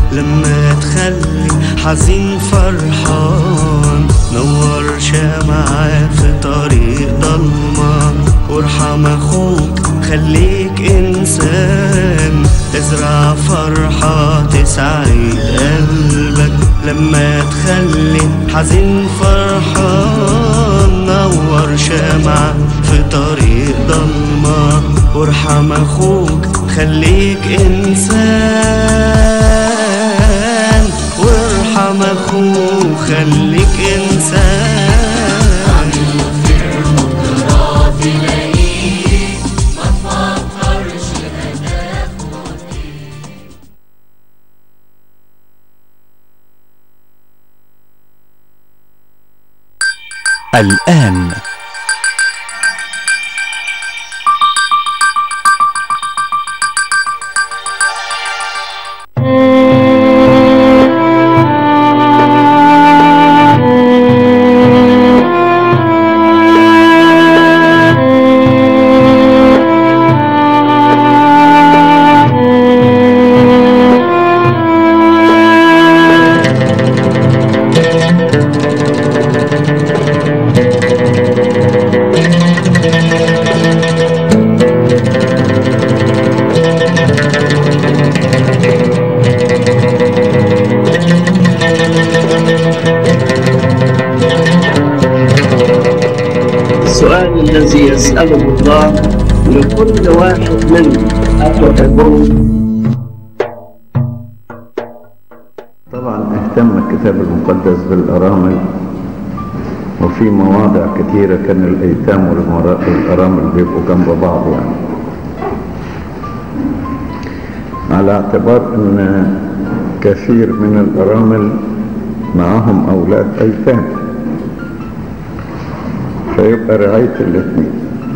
لما تخلي حزين فرحان نور شمعة في طريق ضلمة وارحم اخوك خليك انسان ازرع فرحة تسعد قلبك لما تخلي حزين فرحان نور شمعة في طريق ضلمة وارحم اخوك خليك انسان وارحم اخوك خليك انسان الآن السؤال الذي يسأله الله لكل واحد منا أتحبون طبعا اهتم الكتاب المقدس بالأرامل وفي مواضع كثيرة كان الأيتام والمرا- والأرامل بيبقوا جنب بعض يعني على اعتبار أن كثير من الأرامل معهم أولاد أيتام فيبقى رعاية الاثنين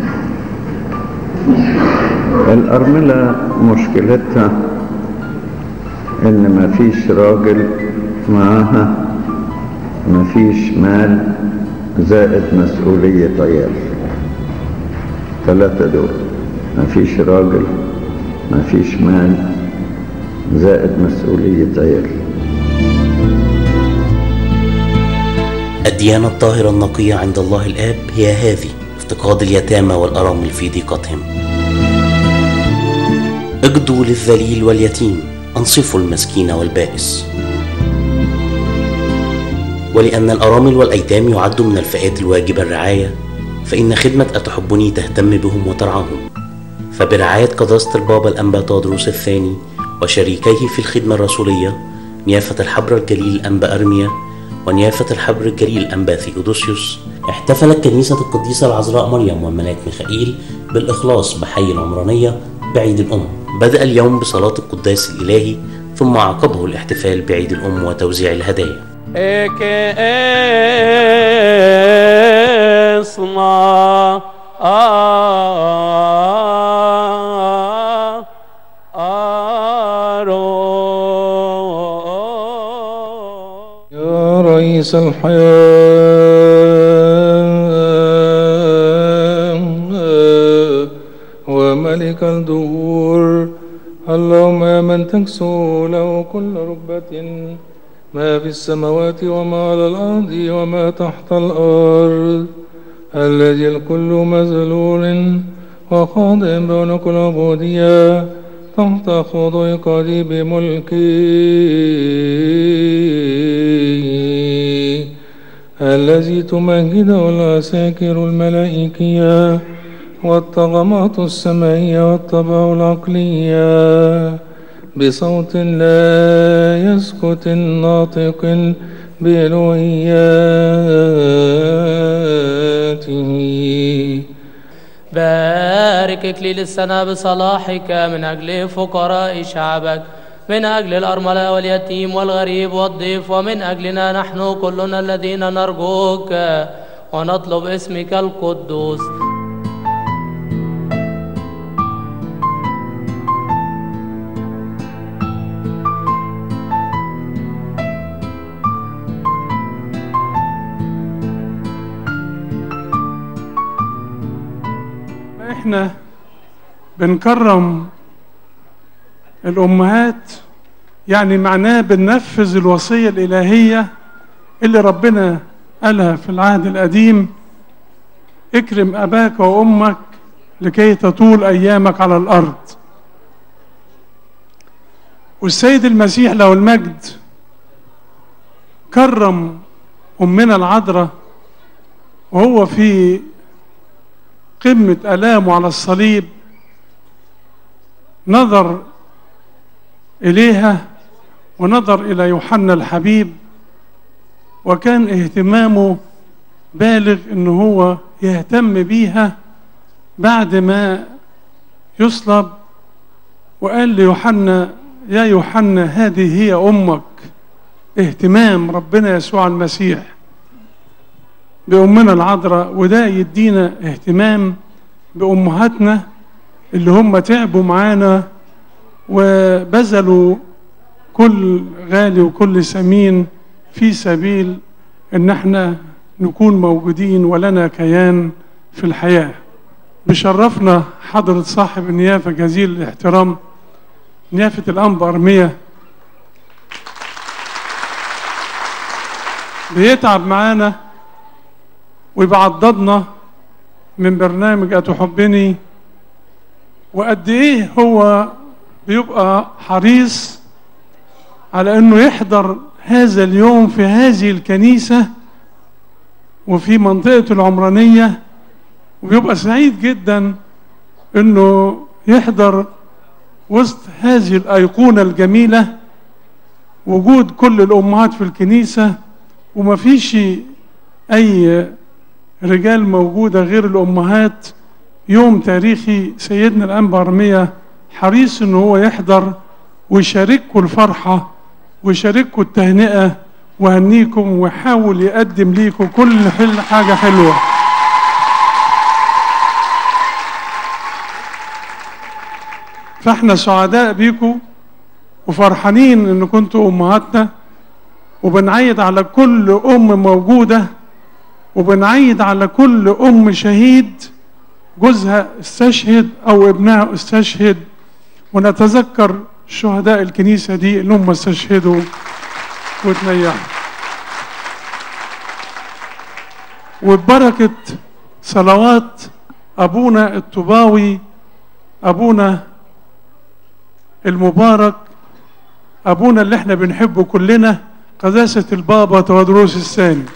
الأرملة مشكلتها إن مفيش راجل معاها مفيش مال زائد مسؤولية عيال ثلاثة دول مفيش راجل مفيش مال زائد مسؤولية عيال الديانة الطاهرة النقية عند الله الآب هي هذه افتقاد اليتامى والأرامل في ضيقتهم اجدوا للذليل واليتيم أنصفوا المسكين والبائس ولأن الأرامل والأيتام يعدوا من الفئات الواجبة الرعاية فإن خدمة أتحبني تهتم بهم وترعاهم فبرعاية قداسة البابا الأنبا تودروس الثاني وشريكيه في الخدمة الرسولية نيافة الحبر الجليل الأنبا أرميا ونيافة الحبر الجليل الأنبا ثيودوسيوس احتفلت كنيسة القديسة العذراء مريم والملاك ميخائيل بالإخلاص بحي العمرانية بعيد الأم بدأ اليوم بصلاة القداس الإلهي ثم عقبه الاحتفال بعيد الأم وتوزيع الهدايا Eke esma aro يا رئيس الحياة وملك الدهور اللهم يا من تكسو له كل ركبة ما في السماوات وما على الأرض وما تحت الأرض الذي الكل مذلول وخاضع بعنق العبودية تحت خضوع قريب ملكي الذي تمجده العساكر الملائكية والطغمات السمائية والطبع العقلية بصوت لا يسكت الناطق بألوهياته بارك إكليل السنة بصلاحك من أجل فقراء شعبك من أجل الأرملة واليتيم والغريب والضيف ومن أجلنا نحن كلنا الذين نرجوك ونطلب اسمك القدوس احنا بنكرم الامهات يعني معناه بننفذ الوصية الإلهية اللي ربنا قالها في العهد القديم اكرم أباك وأمك لكي تطول أيامك على الأرض والسيد المسيح له المجد كرم أمنا العذراء وهو في قمة آلامه على الصليب نظر إليها ونظر إلى يوحنا الحبيب وكان اهتمامه بالغ إن هو يهتم بيها بعد ما يصلب وقال ليوحنا يا يوحنا هذه هي أمك اهتمام ربنا يسوع المسيح بأمنا العذراء وده يدينا اهتمام بأمهاتنا اللي هم تعبوا معانا وبذلوا كل غالي وكل ثمين في سبيل ان احنا نكون موجودين ولنا كيان في الحياة بشرفنا حضرة صاحب النيافة جزيل الاحترام نيافة الأنبا أرمية بيتعب معانا ويبعضدنا من برنامج أتحبني وقد إيه هو بيبقى حريص على انه يحضر هذا اليوم في هذه الكنيسة وفي منطقة العمرانية وبيبقى سعيد جدا انه يحضر وسط هذه الأيقونة الجميلة وجود كل الأمهات في الكنيسة وما فيش أي رجال موجودة غير الأمهات يوم تاريخي سيدنا الأنبا أرمية حريص ان هو يحضر ويشارككم الفرحة ويشارككم التهنئة وهنيكم ويحاول يقدم ليكم كل حل حاجة حلوة فاحنا سعداء بيكم وفرحانين ان كنتوا امهاتنا وبنعيد على كل ام موجودة وبنعيد على كل ام شهيد جوزها استشهد او ابنها استشهد ونتذكر شهداء الكنيسة دي اللي هم استشهدوا وتنيحوا وببركة صلوات أبونا الطباوي أبونا المبارك أبونا اللي احنا بنحبه كلنا قداسة البابا تودروس الثاني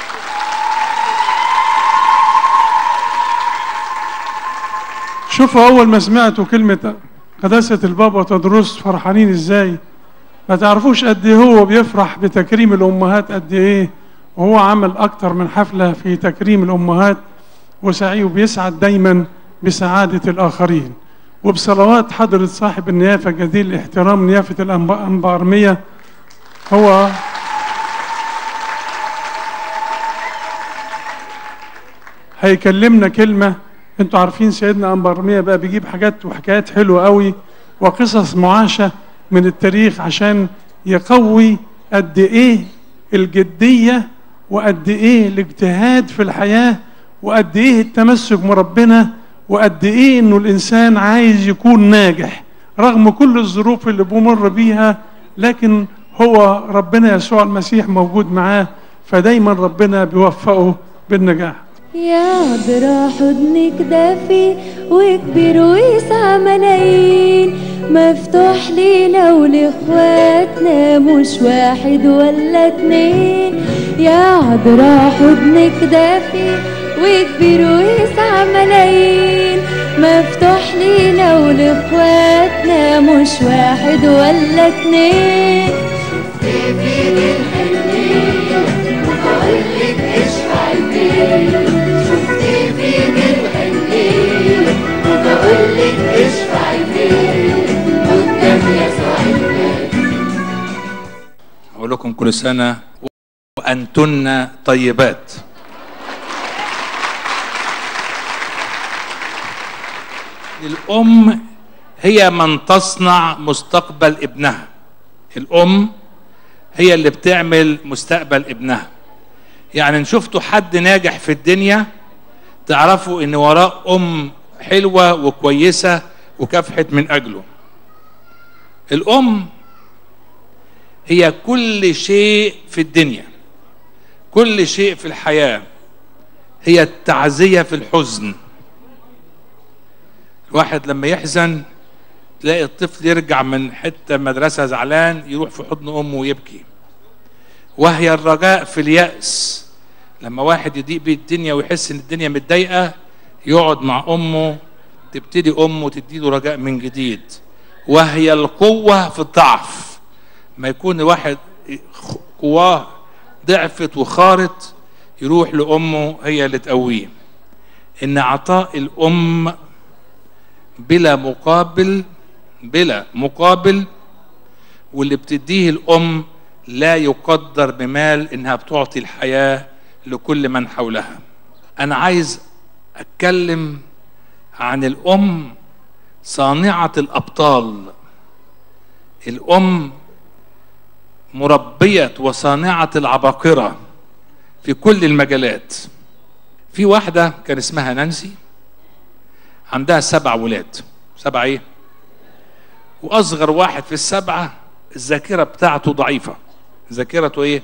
شوفوا أول ما سمعتوا كلمة قداسة البابا تدرس فرحانين ازاي ما تعرفوش قد ايه هو بيفرح بتكريم الامهات قد ايه وهو عمل اكتر من حفلة في تكريم الامهات وسعي وبيسعد دايما بسعادة الاخرين وبصلوات حضرة صاحب النيافة جديد الاحترام نيافة الانبا ارمية هو هيكلمنا كلمة انتوا عارفين سيدنا انبا ارمية بقى بيجيب حاجات وحكايات حلوة قوي وقصص معاشة من التاريخ عشان يقوي قد ايه الجدية وقد ايه الاجتهاد في الحياة وقد ايه التمسك بربنا وقد ايه انه الانسان عايز يكون ناجح رغم كل الظروف اللي بمر بيها لكن هو ربنا يسوع المسيح موجود معاه فدايما ربنا بيوفقه بالنجاح يا عذرا حضنك دافي وكبير ويسع ملايين مفتوح لينا ولاخواتنا مش واحد ولا اتنين يا عذرا حضنك دافي وكبير ويسع ملايين مفتوح لينا ولاخواتنا مش واحد ولا اتنين أقول لكم كل سنة وأنتن طيبات الأم هي من تصنع مستقبل ابنها الأم هي اللي بتعمل مستقبل ابنها يعني ان شفتوا حد ناجح في الدنيا تعرفوا ان وراه ام حلوه وكويسه وكافحت من اجله الام هي كل شيء في الدنيا كل شيء في الحياة هي التعزية في الحزن الواحد لما يحزن تلاقي الطفل يرجع من حتة مدرسة زعلان يروح في حضن أمه ويبكي وهي الرجاء في اليأس لما واحد يضيق بيه الدنيا ويحس ان الدنيا متضايقة يقعد مع أمه تبتدي أمه تديله رجاء من جديد وهي القوة في الضعف ما يكون واحد قواه ضعفت وخارت يروح لأمه هي اللي تقويه إن عطاء الأم بلا مقابل بلا مقابل واللي بتديه الأم لا يقدر بمال إنها بتعطي الحياة لكل من حولها أنا عايز أتكلم عن الأم صانعة الأبطال الأم مربية وصانعة العباقرة في كل المجالات في واحدة كان اسمها نانسي عندها سبع ولاد سبع ايه واصغر واحد في السبعة الذاكرة بتاعته ضعيفة ذاكرته ايه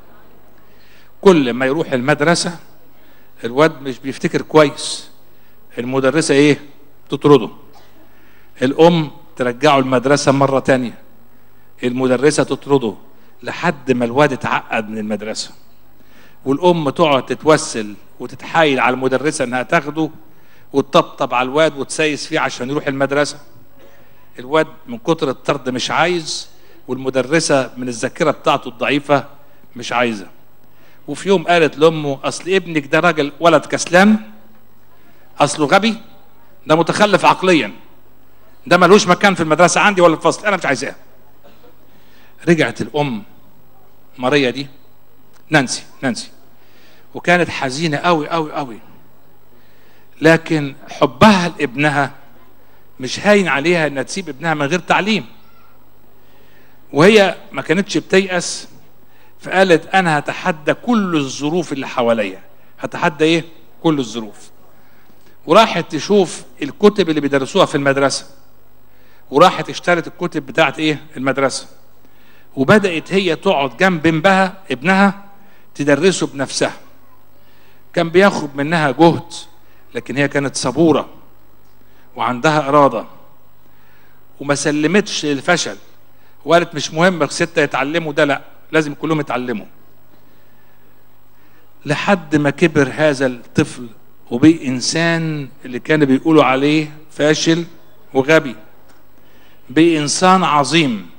كل ما يروح المدرسة الواد مش بيفتكر كويس المدرسة ايه تطرده الام ترجعه المدرسة مرة تانية المدرسة تطرده لحد ما الواد اتعقد من المدرسة والام تقعد تتوسل وتتحايل على المدرسة انها تاخده وتطبطب على الواد وتسايس فيه عشان يروح المدرسة الواد من كتر الطرد مش عايز والمدرسة من الذاكرة بتاعته الضعيفة مش عايزة وفي يوم قالت لأمه أصل ابنك ده راجل ولد كسلان أصله غبي ده متخلف عقليا ده ملوش مكان في المدرسة عندي ولا الفصل أنا مش عايزاه رجعت الأم ماريا دي نانسي نانسي وكانت حزينة قوي قوي قوي لكن حبها لابنها مش هاين عليها انها تسيب ابنها من غير تعليم وهي ما كانتش بتيأس فقالت انا هتحدى كل الظروف اللي حواليا هتحدى ايه كل الظروف وراحت تشوف الكتب اللي بيدرسوها في المدرسه وراحت اشترت الكتب بتاعت ايه المدرسه وبدات هي تقعد جنب ابنها ابنها تدرسه بنفسها كان بياخد منها جهد لكن هي كانت صبورة وعندها إرادة وما سلمتش للفشل وقالت مش مهم الستة يتعلموا ده لا لازم كلهم يتعلموا لحد ما كبر هذا الطفل وبقي إنسان اللي كانوا بيقولوا عليه فاشل وغبي بقي إنسان عظيم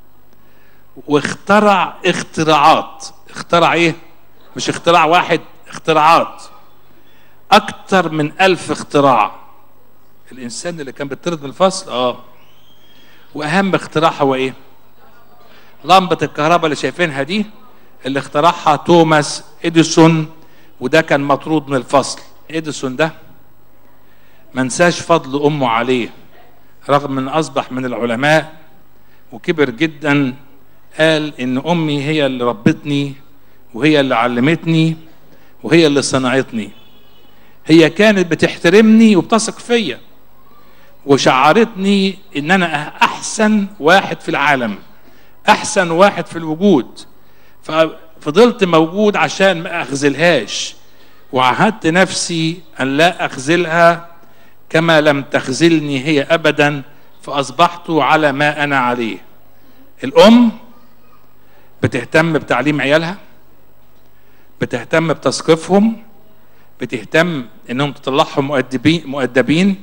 واخترع اختراعات اخترع ايه مش اختراع واحد اختراعات اكتر من الف اختراع الانسان اللي كان بيطرد من الفصل اه واهم اختراع هو ايه لمبة الكهرباء اللي شايفينها دي اللي اخترعها توماس اديسون وده كان مطرود من الفصل اديسون ده ما نساش فضل امه عليه رغم ان اصبح من العلماء وكبر جدا قال ان امي هي اللي ربتني وهي اللي علمتني وهي اللي صنعتني هي كانت بتحترمني وبتثق فيا وشعرتني ان انا احسن واحد في العالم احسن واحد في الوجود ففضلت موجود عشان ما اخذلهاش وعهدت نفسي ان لا اخذلها كما لم تخذلني هي ابدا فاصبحت على ما انا عليه الام بتهتم بتعليم عيالها بتهتم بتثقيفهم بتهتم انهم تطلعهم مؤدبين مؤدبين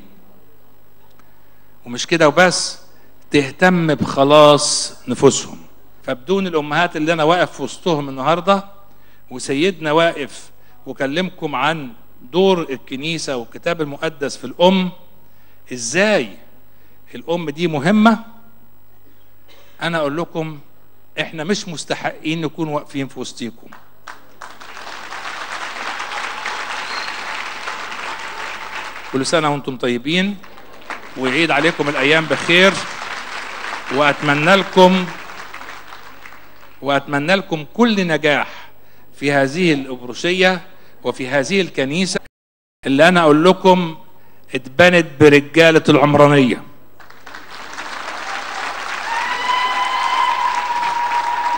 ومش كده وبس تهتم بخلاص نفوسهم فبدون الامهات اللي انا واقف في وسطهم النهارده وسيدنا واقف وكلمكم عن دور الكنيسه والكتاب المقدس في الام ازاي الام دي مهمه انا اقول لكم احنا مش مستحقين نكون واقفين في وسطيكم كل سنة وانتم طيبين ويعيد عليكم الأيام بخير وأتمنى لكم وأتمنى لكم كل نجاح في هذه الأبروشية وفي هذه الكنيسة اللي أنا أقول لكم اتبنت برجالة العمرانية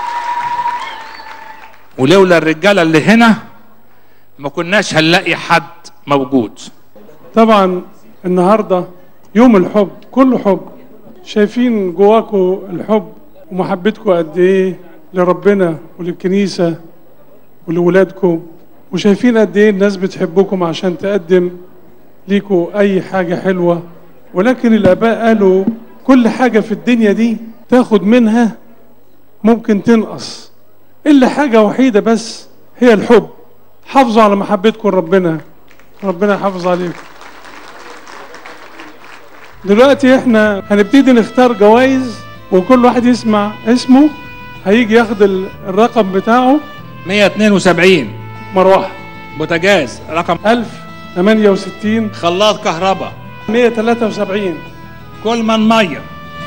ولولا الرجاله اللي هنا ما كناش هنلاقي حد موجود طبعا النهارده يوم الحب كله حب شايفين جواكوا الحب ومحبتكم قد ايه لربنا وللكنيسه ولولادكم وشايفين قد ايه الناس بتحبكم عشان تقدم ليكوا اي حاجه حلوه ولكن الاباء قالوا كل حاجه في الدنيا دي تاخد منها ممكن تنقص الا حاجه وحيده بس هي الحب حافظوا على محبتكم ربنا ربنا يحافظ عليكم دلوقتي احنا هنبتدي نختار جوائز وكل واحد يسمع اسمه هيجي ياخد ال- الرقم بتاعه 172 مروحه بوتاجاز رقم 1068 خلاط كهرباء 173 كولمان ميه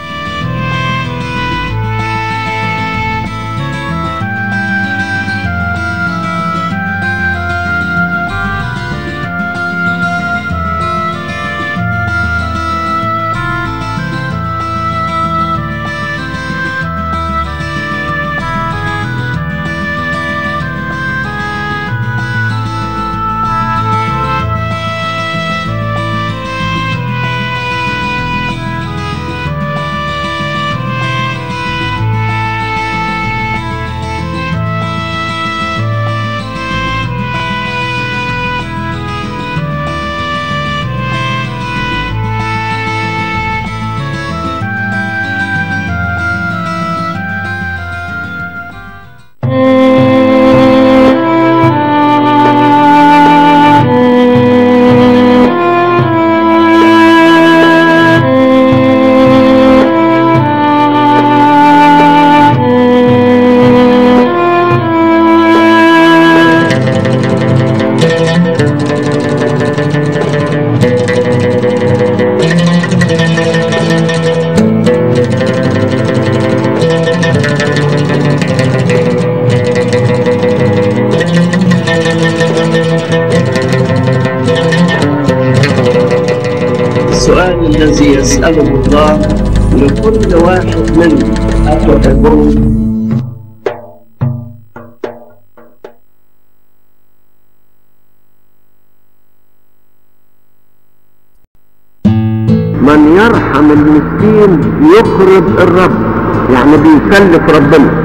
السؤال الذي يسأله الله لكل واحد منا أتحبون من يرحم المسكين يقرب الرب يعني بيكلف ربنا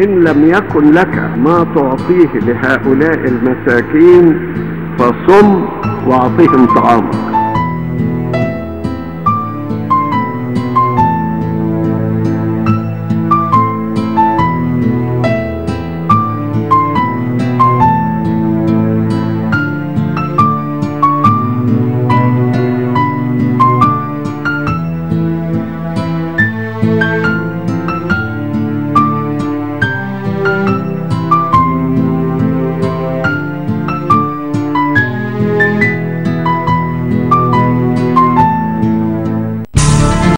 إن لم يكن لك ما تعطيه لهؤلاء المساكين فصم واعطهم طعامك